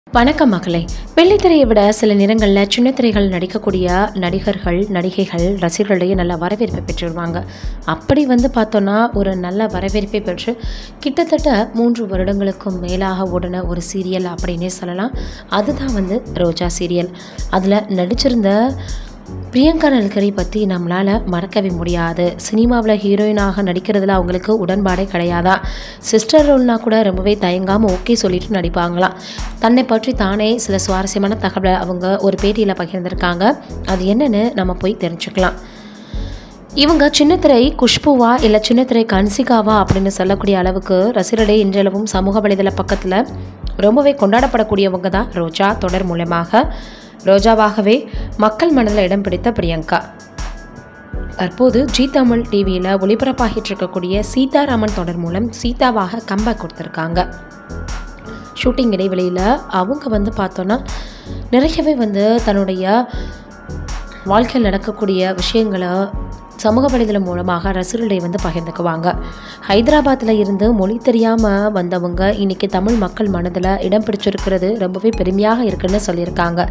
வணக்கம் மகளே வெள்ளித்திரையை விட சில நேரங்களில் சின்னத்திரைகள் நடிக்கக்கூடிய நடிகர்கள் நடிகைகள் ரசிகர்களிடையே நல்ல வரவேற்பை பெற்றுருவாங்க அப்படி வந்து பார்த்தோன்னா ஒரு நல்ல வரவேற்பை பெற்று கிட்டத்தட்ட மூன்று வருடங்களுக்கும் மேலாக ஓடின ஒரு சீரியல் அப்படின்னே சொல்லலாம் அதுதான் வந்து ரோஜா சீரியல் அதில் நடிச்சிருந்த பிரியங்கா நல்கரி பற்றி நம்மளால் மறக்கவே முடியாது சினிமாவில் ஹீரோயினாக நடிக்கிறதுல அவங்களுக்கு உடன்பாடே கிடையாதா சிஸ்டர் ரோல்னா கூட ரொம்பவே தயங்காமல் ஓகே சொல்லிட்டு நடிப்பாங்களாம் தன்னை பற்றி தானே சில சுவாரஸ்யமான தகவலை அவங்க ஒரு பேட்டியில் பகிர்ந்திருக்காங்க அது என்னன்னு நம்ம போய் தெரிஞ்சுக்கலாம் இவங்க சின்னத்திரை குஷ்புவா இல்லை சின்னத்திரை கன்சிகாவா அப்படின்னு சொல்லக்கூடிய அளவுக்கு ரசிகர்களே இன்றளவும் சமூக வலைதள பக்கத்தில் ரொம்பவே கொண்டாடப்படக்கூடியவங்க தான் ரோஜா தொடர் மூலமாக ரோஜாவாகவே மக்கள் மனதில் இடம் பிடித்த பிரியங்கா தற்போது ஜி தமிழ் டிவியில் ஒளிபரப்பாகிட்டு இருக்கக்கூடிய சீதாராமன் தொடர் மூலம் சீதாவாக கம்பேக் கொடுத்துருக்காங்க ஷூட்டிங் இடைவெளியில் அவங்க வந்து பார்த்தோன்னா நிறையவே வந்து தன்னுடைய வாழ்க்கையில் நடக்கக்கூடிய விஷயங்களை சமூக வலைதளம் மூலமாக ரசிகர்களை வந்து பகிர்ந்துக்குவாங்க ஹைதராபாத்தில் இருந்து மொழி தெரியாமல் வந்தவங்க இன்றைக்கி தமிழ் மக்கள் மனதில் இடம் பிடிச்சிருக்கிறது ரொம்பவே பெருமையாக இருக்குன்னு சொல்லியிருக்காங்க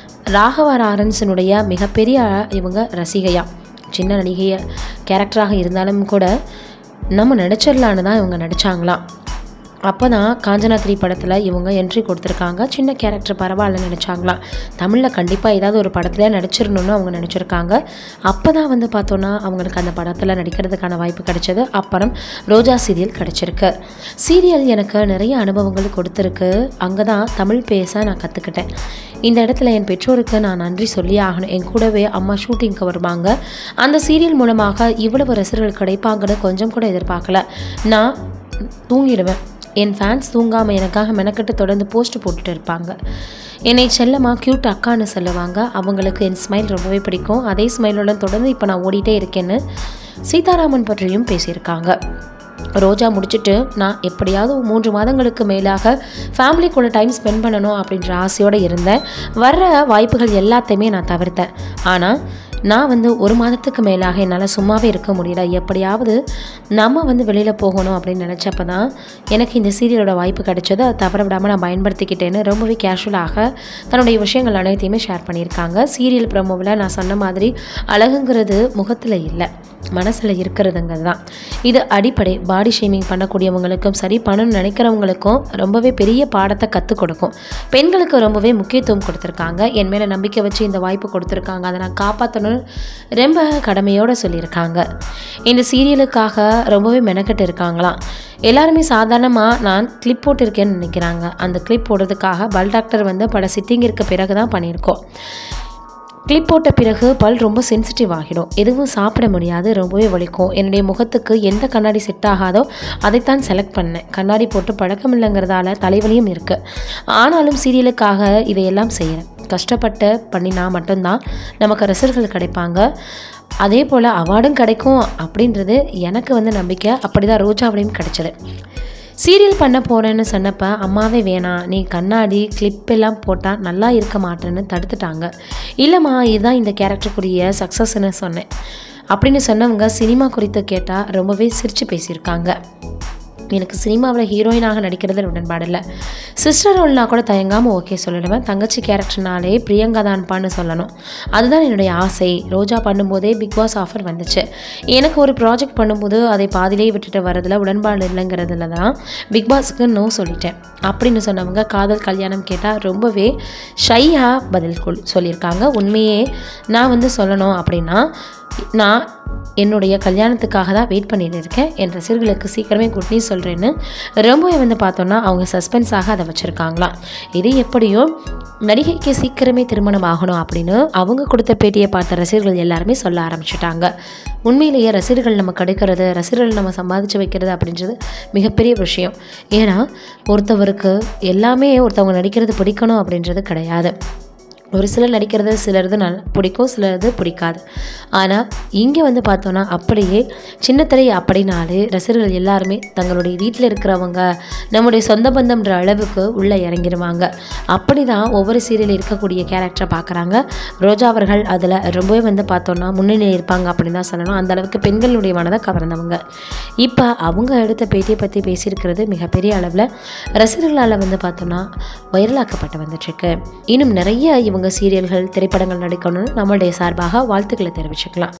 ராகவ லாரன்ஸினுடைய மிகப்பெரிய இவங்க ரசிகையா சின்ன நடிகைய கேரக்டராக இருந்தாலும் கூட நம்ம நடிச்சிடலான்னு தான் இவங்க நடித்தாங்களாம் அப்போ தான் காஞ்சனா த்ரீ படத்தில் இவங்க என்ட்ரி கொடுத்துருக்காங்க சின்ன கேரக்டர் பரவாயில்லன்னு நினச்சாங்களாம் தமிழில் கண்டிப்பாக ஏதாவது ஒரு படத்தில் நடிச்சிடணும்னு அவங்க நினச்சிருக்காங்க அப்போ தான் வந்து பார்த்தோன்னா அவங்களுக்கு அந்த படத்தில் நடிக்கிறதுக்கான வாய்ப்பு கிடைச்சது அப்புறம் ரோஜா சீரியல் கிடச்சிருக்கு சீரியல் எனக்கு நிறைய அனுபவங்கள் கொடுத்துருக்கு அங்கே தான் தமிழ் பேச நான் கற்றுக்கிட்டேன் இந்த இடத்துல என் பெற்றோருக்கு நான் நன்றி சொல்லி ஆகணும் என் கூடவே அம்மா ஷூட்டிங்க்கு வருவாங்க அந்த சீரியல் மூலமாக இவ்வளவு ரசிகர்கள் கிடைப்பாங்கன்னு கொஞ்சம் கூட எதிர்பார்க்கல நான் தூங்கிடுவேன் என் ஃபேன்ஸ் தூங்காமல் எனக்காக மெனக்கட்டு தொடர்ந்து போஸ்ட் போட்டுட்டு இருப்பாங்க என்னை செல்லமாக க்யூட் அக்கான்னு சொல்லுவாங்க அவங்களுக்கு என் ஸ்மைல் ரொம்பவே பிடிக்கும் அதே ஸ்மைலோட தொடர்ந்து இப்போ நான் ஓடிட்டே இருக்கேன்னு சீதாராமன் பற்றியும் பேசியிருக்காங்க ரோஜா முடிச்சுட்டு நான் எப்படியாவது மூன்று மாதங்களுக்கு மேலாக ஃபேமிலி கூட டைம் ஸ்பெண்ட் பண்ணணும் அப்படின்ற ஆசையோடு இருந்தேன் வர்ற வாய்ப்புகள் எல்லாத்தையுமே நான் தவிர்த்தேன் ஆனால் நான் வந்து ஒரு மாதத்துக்கு மேலாக என்னால் சும்மாவே இருக்க முடியல எப்படியாவது நம்ம வந்து வெளியில் போகணும் அப்படின்னு நினச்சப்ப தான் எனக்கு இந்த சீரியலோட வாய்ப்பு கிடைச்சது அதை தவற விடாமல் நான் பயன்படுத்திக்கிட்டேன்னு ரொம்பவே கேஷுவலாக தன்னுடைய விஷயங்கள் அனைத்தையுமே ஷேர் பண்ணியிருக்காங்க சீரியல் ப்ரமோவில் நான் சொன்ன மாதிரி அழகுங்கிறது முகத்தில் இல்லை மனசில் இருக்கிறதுங்கிறது தான் இது அடிப்படை பாடி ஷேமிங் பண்ணக்கூடியவங்களுக்கும் சரி பணம் நினைக்கிறவங்களுக்கும் ரொம்பவே பெரிய பாடத்தை கற்றுக் கொடுக்கும் பெண்களுக்கு ரொம்பவே முக்கியத்துவம் கொடுத்துருக்காங்க என் மேலே நம்பிக்கை வச்சு இந்த வாய்ப்பு கொடுத்துருக்காங்க அதை நான் காப்பாற்றணும்னு ரொம்ப கடமையோடு சொல்லியிருக்காங்க இந்த சீரியலுக்காக ரொம்பவே மெனக்கட்டு இருக்காங்களாம் எல்லாருமே சாதாரணமாக நான் கிளிப் போட்டிருக்கேன்னு நினைக்கிறாங்க அந்த கிளிப் போடுறதுக்காக பல் டாக்டர் வந்து பல சிட்டிங்கிற்கு பிறகு தான் பண்ணியிருக்கோம் கிளிப் போட்ட பிறகு பல் ரொம்ப சென்சிட்டிவ் ஆகிடும் எதுவும் சாப்பிட முடியாது ரொம்பவே வலிக்கும் என்னுடைய முகத்துக்கு எந்த கண்ணாடி செட் ஆகாதோ அதைத்தான் செலக்ட் பண்ணேன் கண்ணாடி போட்டு பழக்கம் இல்லைங்கிறதால தலைவலியும் இருக்குது ஆனாலும் சீரியலுக்காக இதையெல்லாம் செய்கிறேன் கஷ்டப்பட்டு பண்ணினா மட்டும்தான் நமக்கு ரசிகர்கள் கிடைப்பாங்க அதே போல் அவார்டும் கிடைக்கும் அப்படின்றது எனக்கு வந்து நம்பிக்கை அப்படி தான் ரோஜாவிலையும் கிடைச்சது சீரியல் பண்ண போகிறேன்னு சொன்னப்போ அம்மாவே வேணாம் நீ கண்ணாடி கிளிப் எல்லாம் போட்டால் நல்லா இருக்க மாட்டேன்னு தடுத்துட்டாங்க இல்லைம்மா இதுதான் இந்த கேரக்டருக்குரிய சக்ஸஸ்ன்னு சொன்னேன் அப்படின்னு சொன்னவங்க சினிமா குறித்து கேட்டால் ரொம்பவே சிரித்து பேசியிருக்காங்க எனக்கு சினிமாவில் ஹீரோயினாக நடிக்கிறது உடன்பாடு இல்லை சிஸ்டர் ரோல்னா கூட தயங்காமல் ஓகே சொல்லிடுவேன் தங்கச்சி கேரக்டர்னாலே பிரியங்கா தான்ப்பான்னு சொல்லணும் அதுதான் என்னுடைய ஆசை ரோஜா பண்ணும்போதே பிக் பாஸ் ஆஃபர் வந்துச்சு எனக்கு ஒரு ப்ராஜெக்ட் பண்ணும்போது அதை பாதியிலே விட்டுட்டு வரதில் உடன்பாடு இல்லைங்கிறதுல தான் பிக் பாஸுக்கு நோ சொல்லிட்டேன் அப்படின்னு சொன்னவங்க காதல் கல்யாணம் கேட்டால் ரொம்பவே ஷையாக பதில் கொள் சொல்லியிருக்காங்க உண்மையே நான் வந்து சொல்லணும் அப்படின்னா நான் என்னுடைய கல்யாணத்துக்காக தான் வெயிட் பண்ணிட்டு இருக்கேன் என் ரசிகர்களுக்கு சீக்கிரமே குட் நியூஸ் சொல்கிறேன்னு ரொம்பவே வந்து பார்த்தோன்னா அவங்க சஸ்பென்ஸாக அதை வச்சுருக்காங்களாம் இது எப்படியோ நடிகைக்கு சீக்கிரமே திருமணம் ஆகணும் அப்படின்னு அவங்க கொடுத்த பேட்டியை பார்த்த ரசிகர்கள் எல்லாருமே சொல்ல ஆரம்பிச்சிட்டாங்க உண்மையிலேயே ரசிகர்கள் நம்ம கிடைக்கிறது ரசிகர்கள் நம்ம சம்பாதிச்சு வைக்கிறது அப்படின்றது மிகப்பெரிய விஷயம் ஏன்னா ஒருத்தவருக்கு எல்லாமே ஒருத்தவங்க நடிக்கிறது பிடிக்கணும் அப்படின்றது கிடையாது ஒரு சிலர் நடிக்கிறது சிலரது நல் பிடிக்கும் சிலரது பிடிக்காது ஆனால் இங்கே வந்து பார்த்தோன்னா அப்படியே சின்னத்திரை அப்படின்னாலே ரசிகர்கள் எல்லாருமே தங்களுடைய வீட்டில் இருக்கிறவங்க நம்முடைய சொந்த பந்தம்ன்ற அளவுக்கு உள்ளே இறங்கிடுவாங்க அப்படி தான் ஒவ்வொரு சீரியல் இருக்கக்கூடிய கேரக்டரை பார்க்குறாங்க ரோஜா அவர்கள் அதில் ரொம்பவே வந்து பார்த்தோன்னா முன்னணியில் இருப்பாங்க அப்படின்னு தான் சொல்லணும் அந்த அளவுக்கு பெண்களுடைய மனதை கவர்ந்தவங்க இப்போ அவங்க எடுத்த பேட்டியை பற்றி பேசியிருக்கிறது மிகப்பெரிய அளவில் ரசிகர்களால் வந்து பார்த்தோன்னா வைரலாக்கப்பட்டு வந்துட்டுருக்கு இன்னும் நிறைய இவங்க சீரியல்கள் திரைப்படங்கள் நடிக்கணும்னு நம்மளுடைய சார்பாக வாழ்த்துக்களை தெரிவிச்சுக்கலாம்